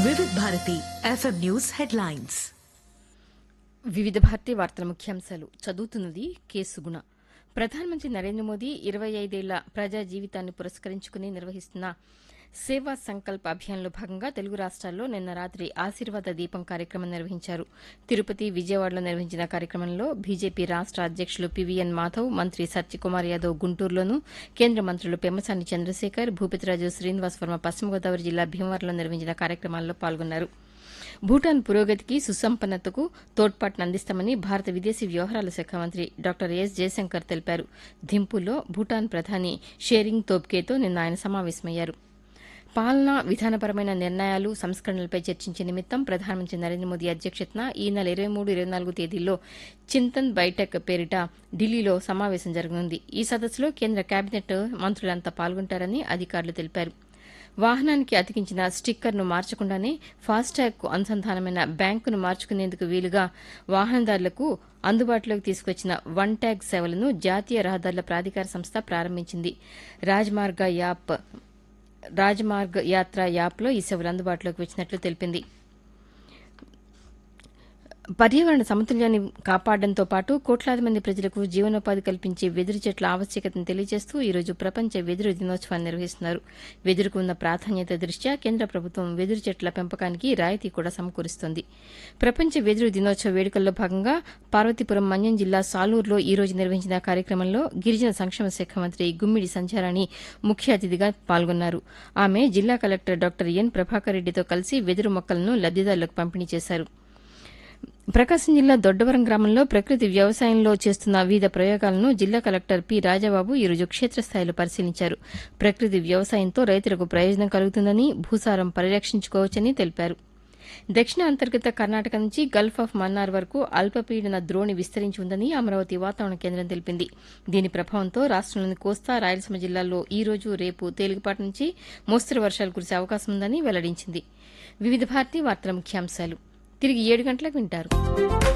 వివిధ Bharati FM news headlines వివిధ భారతీ వార్తల ముఖ్యాంశాలు చదువుతున్నది కేసుగుణ ప్రధానమంత్రి నరేంద్ర మోదీ ఇరవై ఐదేళ్ల ప్రజా జీవితాన్ని పురస్కరించుకుని నిర్వహిస్తున్న సేవా సంకల్ప అభియాన్లో భాగంగా తెలుగు రాష్ట్రాల్లో నిన్న రాత్రి ఆశీర్వాద దీపం కార్యక్రమం నిర్వహించారు తిరుపతి విజయవాడలో నిర్వహించిన కార్యక్రమంలో బీజేపీ రాష్ట అధ్యక్షులు పివిఎన్ మాధవ్ మంత్రి సత్యకుమార్ యాదవ్ గుంటూరులోను కేంద్ర మంత్రులు పెమ్మసాని చంద్రశేఖర్ భూపతిరాజు శ్రీనివాస్ వర్మ పశ్చిమ గోదావరి జిల్లా భీమవరంలో నిర్వహించిన కార్యక్రమాల్లో పాల్గొన్నారు భూటాన్ పురోగతికి సుసంపన్నతకు తోడ్పాటును అందిస్తామని భారత విదేశీ వ్యవహారాల శాఖ మంత్రి డాక్టర్ ఎస్ జయశంకర్ తెలిపారు ధింపులో భూటాన్ ప్రధాని షేరింగ్ తోబ్కేతో నిన్న ఆయన సమావేశమయ్యారు పాలనా విధానపరమైన నిర్ణయాలు సంస్కరణలపై చర్చించే నిమిత్తం ప్రధానమంత్రి నరేంద్ర మోదీ అధ్యక్షతన ఈ నెల ఇరవై మూడు ఇరవై నాలుగు తేదీల్లో చింతన్ బైఠక్ పేరిట ఢిల్లీలో సమావేశం జరగనుంది ఈ సదస్సులో కేంద్ర కేబినెట్ మంత్రులంతా పాల్గొంటారని అధికారులు తెలిపారు వాహనానికి అతికించిన స్టిక్కర్ను మార్చకుండానే ఫాస్టాగ్కు అనుసంధానమైన బ్యాంకును మార్చుకునేందుకు వీలుగా వాహనదారులకు అందుబాటులోకి తీసుకొచ్చిన వన్ ట్యాగ్ సేవలను జాతీయ రహదారుల ప్రాధికార సంస్థ ప్రారంభించింది రాజ్మార్గ యాప్ రాజ్మార్గ్ యాత్ర యాప్లో ఈ సేవలు అందుబాటులోకి వచ్చినట్లు తెలిపింది పర్యావరణ సమతుల్యాన్ని కాపాడడంతో పాటు కోట్లాది మంది ప్రజలకు జీవనోపాధి కల్పించే వెదురు చెట్ల ఆవశ్యకతను తెలియజేస్తూ ఈ రోజు ప్రపంచ వెదురు దినోత్సవాన్ని నిర్వహిస్తున్నారు వెదురుకు ఉన్న ప్రాధాన్యత దృష్ట్యా కేంద్ర ప్రభుత్వం వెదురు చెట్ల పెంపకానికి రాయితీ కూడా సమకూరుస్తోంది ప్రపంచ వెదురు దినోత్సవ వేడుకల్లో భాగంగా పార్వతీపురం మన్యం జిల్లా సాలూరులో ఈ రోజు నిర్వహించిన కార్యక్రమంలో గిరిజన సంక్షేమ శాఖ మంత్రి గుమ్మిడి సంధ్యారాణి ముఖ్య అతిథిగా పాల్గొన్నారు ఆమె జిల్లా కలెక్టర్ డాక్టర్ ఎన్ ప్రభాకర్ రెడ్డితో కలిసి వెదురు మొక్కలను లబ్దిదారులకు పంపిణీ చేశారు ప్రకాశం జిల్లా దొడ్డవరం గ్రామంలో ప్రకృతి వ్యవసాయంలో చేస్తున్న వివిధ ప్రయోగాలను జిల్లా కలెక్టర్ పి రాజబాబు ఈరోజు క్షేత్రస్థాయిలో పరిశీలించారు ప్రకృతి వ్యవసాయంతో రైతులకు ప్రయోజనం కలుగుతుందని భూసారం పరిరక్షించుకోవచ్చని తెలిపారు దక్షిణ అంతర్గత కర్ణాటక నుంచి గల్ఫ్ ఆఫ్ మన్నార్ వరకు అల్పపీడన ద్రోణి విస్తరించి ఉందని అమరావతి వాతావరణ కేంద్రం తెలిపింది దీని ప్రభావంతో రాష్టంలోని కోస్తా రాయలసీమ జిల్లాల్లో ఈ రోజు రేపు తేలికపాటి నుంచి మోస్తరు వర్షాలు కురిసే అవకాశం ఉందని వెల్లడించింది వివిధ భారతీ వార్తల ముఖ్యాంశాలు తిరిగి ఏడు గంటలకు వింటారు